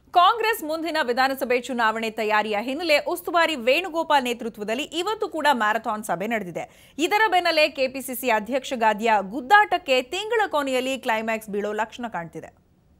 ಕಾಂಗ್ರೆಸ್ ಮುಂದಿನ ವಿಧಾನಸಭೆ ಚುನಾವಣೆ ತಯಾರಿಯ ಹಿನ್ನೆಲೆ ಉಸ್ತುವಾರಿ ವೇಣುಗೋಪಾಲ್ ನೇತೃತ್ವದಲ್ಲಿ ಇವತ್ತು ಕೂಡ ಮ್ಯಾರಥಾನ್ ಸಭೆ ನಡೆದಿದೆ ಇದರ ಬೆನ್ನಲ್ಲೇ ಕೆಪಿಸಿಸಿ ಅಧ್ಯಕ್ಷ ಗಾದಿಯ ಗುದ್ದಾಟಕ್ಕೆ ತಿಂಗಳ ಕೊನೆಯಲ್ಲಿ ಕ್ಲೈಮ್ಯಾಕ್ಸ್ ಬೀಳೋ ಲಕ್ಷಣ ಕಾಣ್ತಿದೆ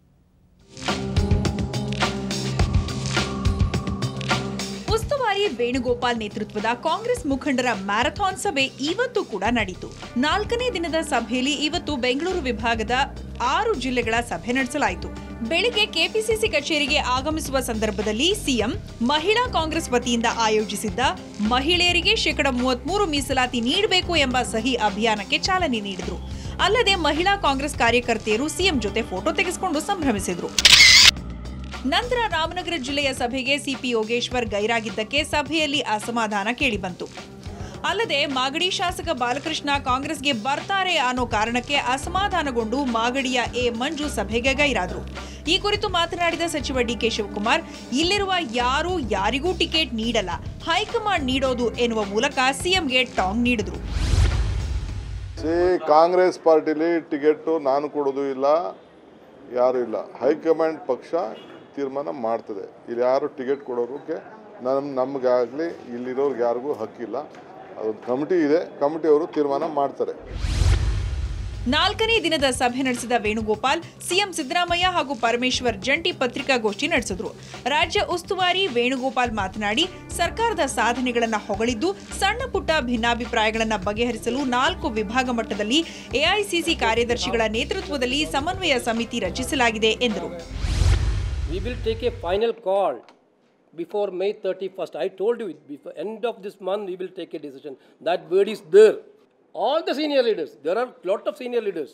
ಉಸ್ತುವಾರಿ ವೇಣುಗೋಪಾಲ್ ನೇತೃತ್ವದ ಕಾಂಗ್ರೆಸ್ ಮುಖಂಡರ ಮ್ಯಾರಥಾನ್ ಸಭೆ ಇವತ್ತು ಕೂಡ ನಡೆಯಿತು ನಾಲ್ಕನೇ ದಿನದ ಸಭೆಯಲ್ಲಿ ಇವತ್ತು ಬೆಂಗಳೂರು ವಿಭಾಗದ ಆರು ಜಿಲ್ಲೆಗಳ ಸಭೆ ನಡೆಸಲಾಯಿತು ಬೆಳಿಗ್ಗೆ ಕೆಪಿಸಿಸಿ ಕಚೇರಿಗೆ ಆಗಮಿಸುವ ಸಂದರ್ಭದಲ್ಲಿ ಸಿಎಂ ಮಹಿಳಾ ಕಾಂಗ್ರೆಸ್ ವತಿಯಿಂದ ಆಯೋಜಿಸಿದ್ದ ಮಹಿಳೆಯರಿಗೆ ಶೇಕಡ ಮೂವತ್ಮೂರು ಮೀಸಲಾತಿ ನೀಡಬೇಕು ಎಂಬ ಸಹಿ ಅಭಿಯಾನಕ್ಕೆ ಚಾಲನೆ ನೀಡಿದರು ಅಲ್ಲದೆ ಮಹಿಳಾ ಕಾಂಗ್ರೆಸ್ ಕಾರ್ಯಕರ್ತೆಯರು ಸಿಎಂ ಜೊತೆ ಫೋಟೋ ತೆಗೆಸಿಕೊಂಡು ಸಂಭ್ರಮಿಸಿದರು ನಂತರ ರಾಮನಗರ ಜಿಲ್ಲೆಯ ಸಭೆಗೆ ಸಿಪಿ ಯೋಗೇಶ್ವರ್ ಗೈರಾಗಿದ್ದಕ್ಕೆ ಸಭೆಯಲ್ಲಿ ಅಸಮಾಧಾನ ಕೇಳಿಬಂತು ಅಲ್ಲದೆ ಮಾಗಡಿ ಶಾಸಕ ಬಾಲಕೃಷ್ಣ ಕಾಂಗ್ರೆಸ್ಗೆ ಬರ್ತಾರೆ ಅನ್ನೋ ಕಾರಣಕ್ಕೆ ಅಸಮಾಧಾನಗೊಂಡು ಮಾಗಡಿಯ ಎ ಮಂಜು ಸಭೆಗೆ ಗೈರಾದರು ಈ ಕುರಿತು ಮಾತನಾಡಿದ ಸಚಿವ ಡಿಕೆ ಶಿವಕುಮಾರ್ ಇಲ್ಲಿರುವ ಯಾರೂ ಯಾರಿಗೂ ಟಿಕೆಟ್ ನೀಡಲ್ಲ ಹೈಕಮಾಂಡ್ ನೀಡೋದು ಎನ್ನುವ ಮೂಲಕ ಸಿಎಂಗೆ ಟಾಂಗ್ ನೀಡಿದರು ಸಿ ಕಾಂಗ್ರೆಸ್ ಪಾರ್ಟಿಲಿ ಟಿಕೆಟು ನಾನು ಕೊಡೋದು ಇಲ್ಲ ಯಾರು ಇಲ್ಲ ಹೈಕಮಾಂಡ್ ಪಕ್ಷ ತೀರ್ಮಾನ ಮಾಡ್ತದೆ ಇಲ್ಲಿ ಯಾರು ಟಿಕೆಟ್ ಕೊಡೋದಕ್ಕೆ ನಮ್ಮ ನಮಗಾಗಲಿ ಇಲ್ಲಿರೋರ್ಗೆ ಯಾರಿಗೂ ಹಕ್ಕಿಲ್ಲ ಅದೊಂದು ಕಮಿಟಿ ಇದೆ ಕಮಿಟಿಯವರು ತೀರ್ಮಾನ ಮಾಡ್ತಾರೆ ನಾಲ್ಕನೇ ದಿನದ ಸಭೆ ನಡೆಸಿದ ವೇಣುಗೋಪಾಲ್ ಸಿಎಂ ಸಿದ್ದರಾಮಯ್ಯ ಹಾಗೂ ಪರಮೇಶ್ವರ್ ಜಂಟಿ ಪತ್ರಿಕಾಗೋಷ್ಠಿ ನಡೆಸಿದ್ರು ರಾಜ್ಯ ಉಸ್ತುವಾರಿ ವೇಣುಗೋಪಾಲ್ ಮಾತನಾಡಿ ಸರ್ಕಾರದ ಸಾಧನೆಗಳನ್ನು ಹೊಗಳಿದ್ದು ಸಣ್ಣ ಪುಟ್ಟ ಭಿನ್ನಾಭಿಪ್ರಾಯಗಳನ್ನು ಬಗೆಹರಿಸಲು ನಾಲ್ಕು ವಿಭಾಗ ಮಟ್ಟದಲ್ಲಿ ಎಐಸಿಸಿ ಕಾರ್ಯದರ್ಶಿಗಳ ನೇತೃತ್ವದಲ್ಲಿ ಸಮನ್ವಯ ಸಮಿತಿ ರಚಿಸಲಾಗಿದೆ ಎಂದರು We will take a final call before May 31st. I told you, before end of this month, we will take a decision. That word is there. All the senior leaders, there are lot of senior leaders.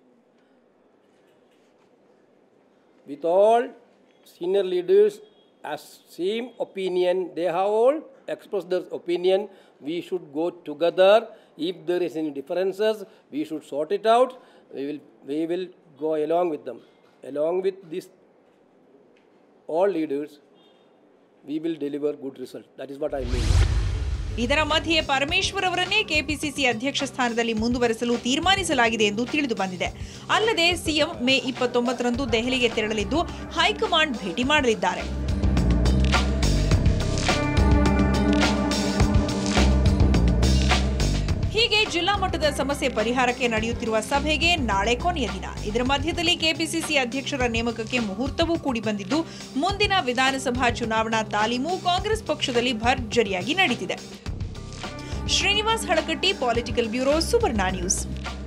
With all senior leaders as same opinion, they have all expressed their opinion. We should go together. If there is any differences, we should sort it out. We will, we will go along with them. Along with this all leaders, we will deliver good result. That is what I mean. ಇದರ ಮಧ್ಯೆ ಪರಮೇಶ್ವರ್ ಅವರನ್ನೇ KPCC ಅಧ್ಯಕ್ಷ ಸ್ಥಾನದಲ್ಲಿ ಮುಂದುವರೆಸಲು ತೀರ್ಮಾನಿಸಲಾಗಿದೆ ಎಂದು ತಿಳಿದು ಬಂದಿದೆ ಅಲ್ಲದೆ ಸಿಎಂ ಮೇ ಇಪ್ಪತ್ತೊಂಬತ್ತರಂದು ದೆಹಲಿಗೆ ತೆರಳಲಿದ್ದು ಹೈಕಮಾಂಡ್ ಭೇಟಿ ಮಾಡಲಿದ್ದಾರೆ ಹೀಗೆ ಜಿಲ್ಲಾ ಮಟ್ಟದ ಸಮಸ್ಯೆ ಪರಿಹಾರಕ್ಕೆ ನಡೆಯುತ್ತಿರುವ ಸಭೆಗೆ ನಾಳೆ ಕೊನೆಯ ದಿನ ಇದರ ಮಧ್ಯದಲ್ಲಿ ಕೆಪಿಸಿಸಿ ಅಧ್ಯಕ್ಷರ ನೇಮಕಕ್ಕೆ ಮುಹೂರ್ತವೂ ಕೂಡಿ ಬಂದಿದ್ದು ಮುಂದಿನ ವಿಧಾನಸಭಾ ಚುನಾವಣಾ ತಾಲೀಮು ಕಾಂಗ್ರೆಸ್ ಪಕ್ಷದಲ್ಲಿ ಭರ್ಜರಿಯಾಗಿ ನಡೀತಿದೆ Srinivas Halakatti political bureau Suvarna news